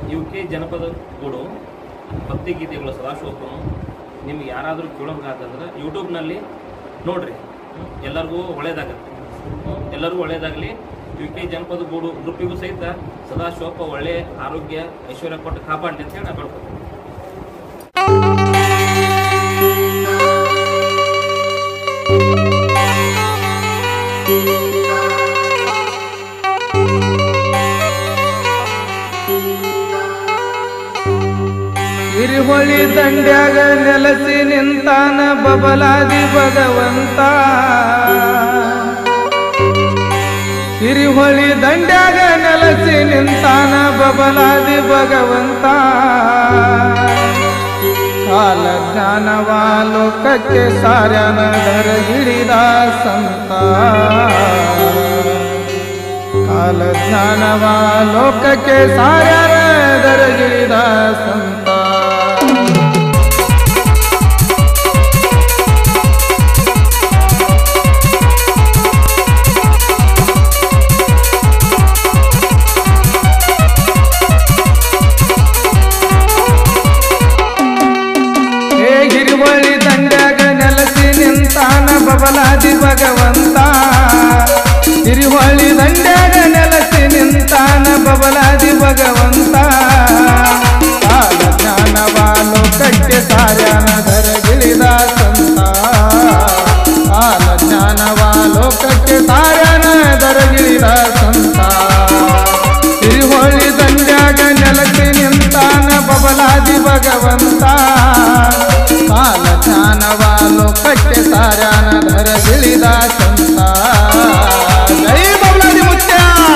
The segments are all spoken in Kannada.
ಯು ಕೆ ಜನಪದ ಗೂಡು ಭಕ್ತಿಗೀತೆಗಳು ಸದಾಶಿವಪ್ಪನು ನಿಮ್ಗೆ ಯಾರಾದರೂ ಕೇಳೋಂಗಾತಂದ್ರೆ ಯೂಟ್ಯೂಬ್ನಲ್ಲಿ ನೋಡ್ರಿ ಹ್ಮ್? ಎಲ್ಲರಿಗೂ ಒಳ್ಳೇದಾಗತ್ತೆ ಹ್ಮ್? ಎಲ್ಲರಿಗೂ ಒಳ್ಳೇದಾಗಲಿ ಯು ಕೆ ಜನಪದ ಗೂಡು ಗ್ರೂಪಿಗೂ ಸಹಿತ ಸದಾಶಿವಪ್ಪ ಒಳ್ಳೆ ಆರೋಗ್ಯ ಐಶ್ವರ್ಯ ಕೊಟ್ಟು ಕಾಪಾಡಲಿ ಅಂತ ಹೇಳಿ ನಾ ಬೇಡ್ಕೊತೀನಿ ಹಿರಿಹೊಳಿ ದಂಡ್ಯಾಗ ನೆಲಸಿ ನಿಂತಾನ ಬಬಲಾದಿ ಭಗವಂತ ಹಿರಿಹೊಳಿ ದಂಡ್ಯಾಗ ನೆಲಸಿ ನಿಂತಾನ ಬಬಲಾದಿ ಭಗವಂತ ಕಾಲ ಜ್ಞಾನವ ಲೋಕಕ್ಕೆ ಸಾರ್ಯನ ಧರ ಹಿಡಿದ ಸಂತ ಕಾಲ ಜ್ಞಾನವ ಲೋಕಕ್ಕೆ ಸಾರ್ಯರ ದರಗಿಳಿದ ಸಂತ ಹೇ ಹಿರಿವಳಿ ದಂಡ್ಯಾಗ ನೆಲಸಿ ನಿಂತಾನ ಬಬಲಾದಿ ಭಗವಂತ ಹಿರಿವಳಿ ದಂಡ್ಯಾಗ ನೆಲಸಿ ನಿಂತಾನ ಬಬಲಾದಿ ಭಗವಂತ ಕಾಲ ಜ್ಞಾನವ ಲೋಕಕ್ಕೆ ಸಾರ್ಯಾನ ಧರಗಿಳಿದ ಸಂತ ಕಾಲ ಜ್ಞಾನವ ಲೋಕಕ್ಕೆ ಸಾರ್ಯಾನ ಧರಗಿಳಿದ ಸಂತ ಹಿರಿಹೊಳಿ ದಂಡ್ಯಾಗ ನೆಲಸಿ ನಿಂತಾನ ಬಬಲಾದಿ ಭಗವಂತ ಕಾಲ ಜ್ಞಾನವ ಲೋಕಕ್ಕೆ ಸಾರ್ಯಾನ ಧರ ತಿಳಿದ ಸಂತ ಜೈ ಬಬಲಾದಿ ಮುತ್ಯ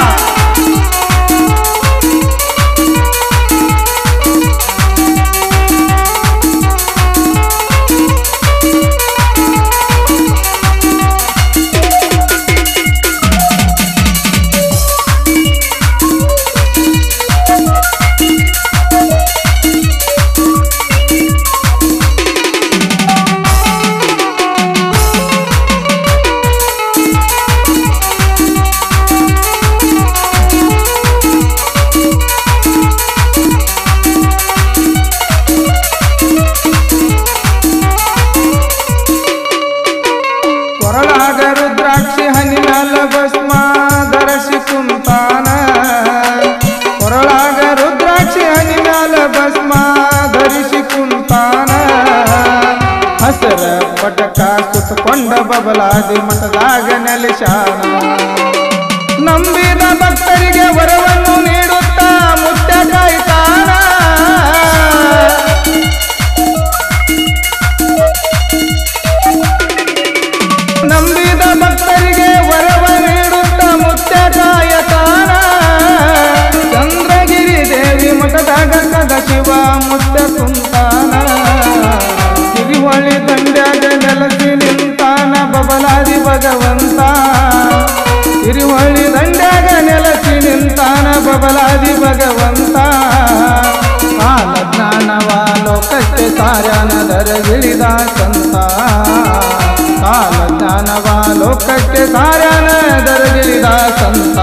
ಕೊರಳಾಗ ರುದ್ರಾಕ್ಷಿ ಹನಿನಾಲ ಭಸ್ಮ ಧರಸಿ ಕುಂತಾನ ಕೊರಳಾಗ ರುದ್ರಾಕ್ಷಿ ಹನಿನಾಲ ಭಸ್ಮ ಧರಿಸಿ ಕುಂತಾನ ಹಸರ ಪಟಕ ಸುತ್ತಕೊಂಡ ಬಬಲಾದಿ ಮಠದಾಗ ನೆಲೆಸಾನ ನಂಬಿದ ಭಕ್ತರಿಗೆ ವರವನ್ನು ನೀಡುತ್ತಾ ಮುತ್ಯ ಕಾಯ್ತಾನ ನಂಬಿದ ಭಕ್ತರಿಗೆ ವರವ ನೀಡುತ್ತ ಮುತ್ಯ ಕಾಯತಾನ ಚಂದ್ರಗಿರಿ ದೇವಿ ಮಠದಾಗ ಕದ ಶಿವ ಮುತ್ಯ ಕುಂತಾನ ಹಿರಿಹೊಳಿ ದಂಡ್ಯಾಗ ನೆಲಸಿ ನಿಂತಾನ ಬಬಲಾದಿ ಭಗವಂತ ಹಿರಿಹೊಳಿ ದಂಡ್ಯಾಗ ನೆಲಸಿ ನಿಂತಾನ ಬಬಲಾದಿ ಭಗವಂತ ಕಾಲ ಜ್ಞಾನವ ಲೋಕಕ್ಕೆ ಸಾರ್ಯಾನ ದರಗಿಳಿದ ಸಂತ ಕಾಲ ಜ್ಞಾನವ ಲೋಕಕ್ಕೆ ಸಾರ್ಯಾನ ದರಗಿಳಿದ ಸಂತ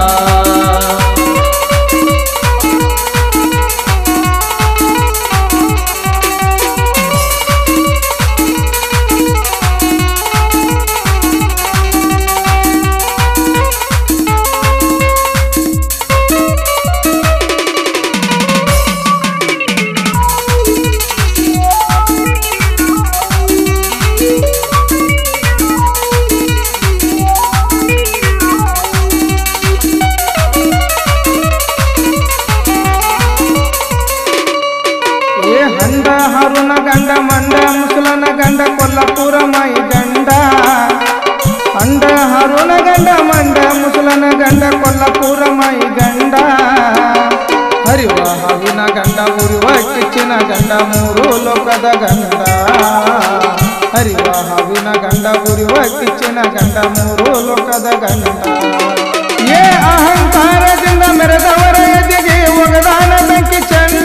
ಏ ಹಂಡ ಹರುಣ ಗಂಡ ಮಂಡ ಮುಸಲನ ಗಂಡ ಕೊಲ್ಲಪುರ ಮೈ ಗಂಡ ಹಂಡ ಹರುಣ ಗಂಡ ಮಂಡ ಮುಸಲನ ಗಂಡ ಕೊಲ್ಲಪುರ ಮೈ ಗಂಡ ಹರಿವ ಹಾವಿನ ಗಂಡ ಉರಿವ ಕಿಚ್ಚಿನ ಗಂಡ ಮೂರು ಲೋಕದ ಗಂಡ ಹರಿವ ಹಾವಿನ ಗಂಡ ಉರಿವ ಕಿಚ್ಚಿನ ಗಂಡ ಮೂರು ಲೋಕದ ಗಂಡ ಏ ಅಹಂಕಾರದಿಂದ ಮೆರೆದವರ ಎದೆಗೆ ಒಗದಾನ ಬೆಂಕಿ ಚಂಡ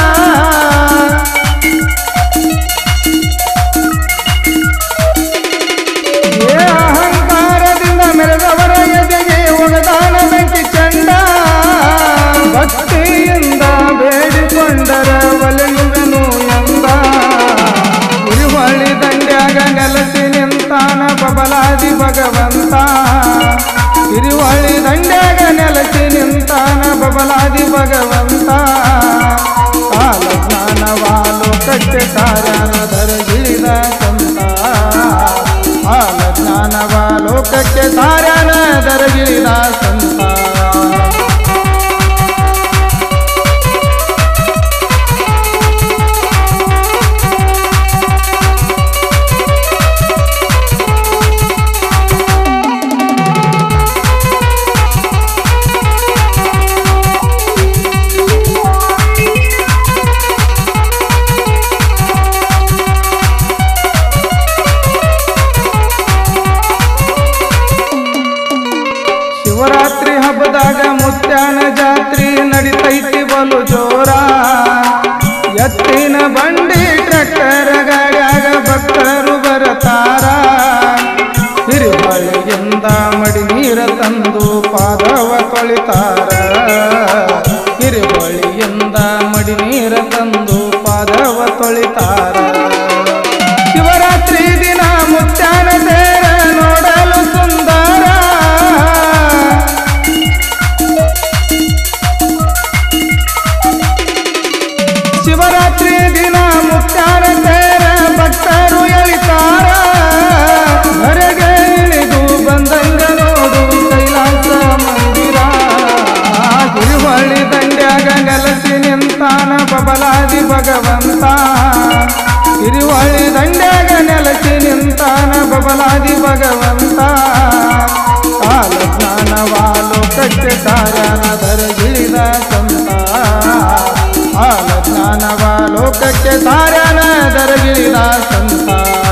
ಏ ಅಹಂಕಾರದಿಂದ ಮೆರೆದವರ ಎದೆಗೆ ಒಗದಾನ ಬೆಂಕಿ ಚಂಡ ಭಕ್ತಿಯಿಂದ ಬೇಡಿಕೊ ಹಿರುವಳಿ ದಂಡ್ಯಾಗ ನೆಲಸಿ ನಿಂತಾನ ಬಬಲಾದಿ ಭಗವಂತ ಕಾಲ ಜ್ಞಾನವಾಲೋಕಕ್ಕೆ ಕಾರ್ಯಾನದರ ಗಿಳಿದ ಸಂತ ಕಾಲ ಜ್ಞಾನವಾಲೋಕಕ್ಕೆ ಕಾರ್ಯಾನದರ ಗಿಳಿದ ಸಂತ ಶಿವರಾತ್ರಿ ಹಬ್ಬದಾಗ ಮುತ್ಯಾನ ಜಾತ್ರಿ ನಡಿತೈತಿ ಬಲು ಜೋರ ಎತ್ತಿನ ಬಂಡಿ ಟ್ರ್ಯಾಕ್ಟರ್ ಗಾಡ್ಯಾಗ ಭಕ್ತರು ಬರತಾರ ಹಿರಿಬಳಿಯಿಂದ ಮಡಿ ನೀರ ತಂದು ಪಾದವ ತೊಳಿತಾರ ಹಿರಿಬಳಿಯಿಂದ ಮಡಿ ನೀರ ತಂದು ಪಾದವ ತೊಳಿತಾರ ಶಿವರಾತ್ರಿ ದಿನ ಮುತ್ಯಾನ ತೇರ ನೋಡಲು ಸುಂದರ ಶಿವರಾತ್ರಿ ದಿನ ಮುತ್ಯಾನ ತೇರ ಭಕ್ತರು ಎಳಿತಾರ ಹೊರಗೆ ಇಳಿದು ಬಂದಂಗ ನೋಡು ಕೈಲಾಸ ಮಂದಿರ ಹಿರುವಳ್ಳಿ ದಂಡ್ಯಾಗ ನೆಲಸಿ ನಿಂತಾನ ಬಬಲಾದಿ ಭಗವಂತ ಹಿರುವಳ್ಳಿ ದಂಡ್ಯಾಗ ನೆಲಸಿ ನಿಂತಾನ ಬಬಲಾದಿ ಭಗವಂತ ಕಾಲ ಜ್ಞಾನವಾಲೋಕಕ್ಕೆ ಕಾರ್ಯಾನದರ ಗಿಳಿದ ಸಂತ ಕಾಲ ಜ್ಞಾನವಾಲೋಕಕ್ಕೆ ಕಾರ್ಯಾನದರ ಗಿಳಿದ ಸಂತ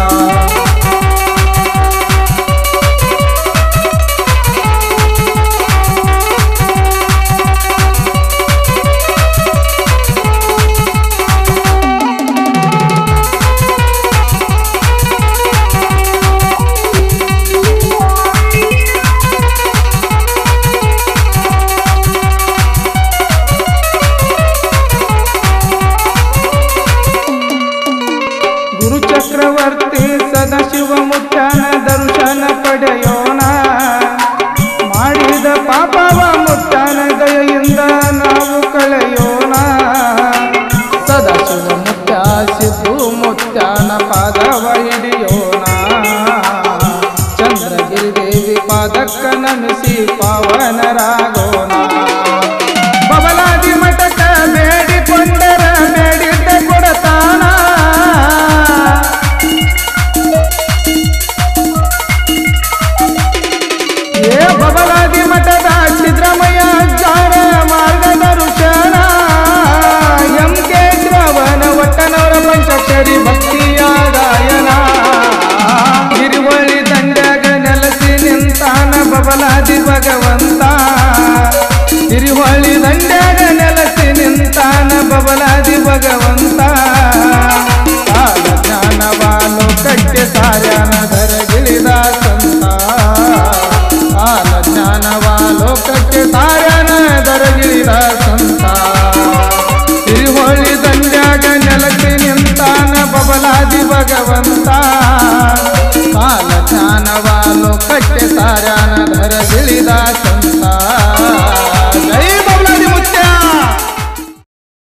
ಗುರು ಚಕ್ರವರ್ತಿ ಸದಾಶಿವ ಮುತ್ಯಾನ ದರ್ಶನ ಪಡೆಯೋಣ ಮಾಡಿದ ಪಾಪವ ಮುತ್ಯಾನ ದಯೆಯಿಂದ ನಾವು ಕಳೆಯೋಣ ಸದಾಶಿವ ಮುತ್ಯ ಸಿದ್ದು ಮುತ್ಯಾನ ಪಾದವ ಹಿಡಿಯೋಣ ಚಂದ್ರಗಿರಿ ದೇವಿ ಪಾದಕ್ಕ ನಮಿಸಿ ಪಾವನರಾಗೋಣ ಬಬಲಾದಿ ಮಠಕ ಬೇಡಿಕೊಂಡರ ಬೇಡಿದ್ದ ಕೊಡತಾನ ಏ ಬಬಲಾದಿ ಮಠದ ಸಿದ್ದರಾಮಯ್ಯ ಜಾರ ಮಾರ್ಗದರ್ಶನ ಎಂ ಕೆ ಶ್ರವಣ ಒಟ್ಟನವರ ಪಂಚಾಕ್ಷರಿ ಭಕ್ತಿಯ ಗಾಯನ ಹಿರುವಳಿ ದಂಡ್ಯಾಗ ನೆಲಸಿ ನಿಂತಾನ ಬಬಲಾದಿ ಭಗವಂತ ಹಿರುವಳಿ ದಂಡ್ಯಾಗ ನೆಲಸಿ ನಿಂತಾನ ಬಬಲಾದಿ ಭಗವಂತ ಕಾಲ ಜ್ಞಾನವಾಲೋಕಕ್ಕೆ ಸಾರ್ಯಾನದರ ಗಿಳಿದ ಸಂತ ಕಾಲ ಜ್ಞಾನವಾಲೋಕಕ್ಕೆ ಸಾರ್ಯಾನದರ ಗಿಳಿದ ಸಂತ ಹಿರಿಹೊಳಿ ದಂಡ್ಯಾಗ ನೆಲಕ್ಕೆ ನಿಂತಾನ ಬಬಲಾದಿ ಭಗವಂತ ಕಾಲ ಜ್ಞಾನವಾಲೋಕಕ್ಕೆ ಸಾರ್ಯಾನ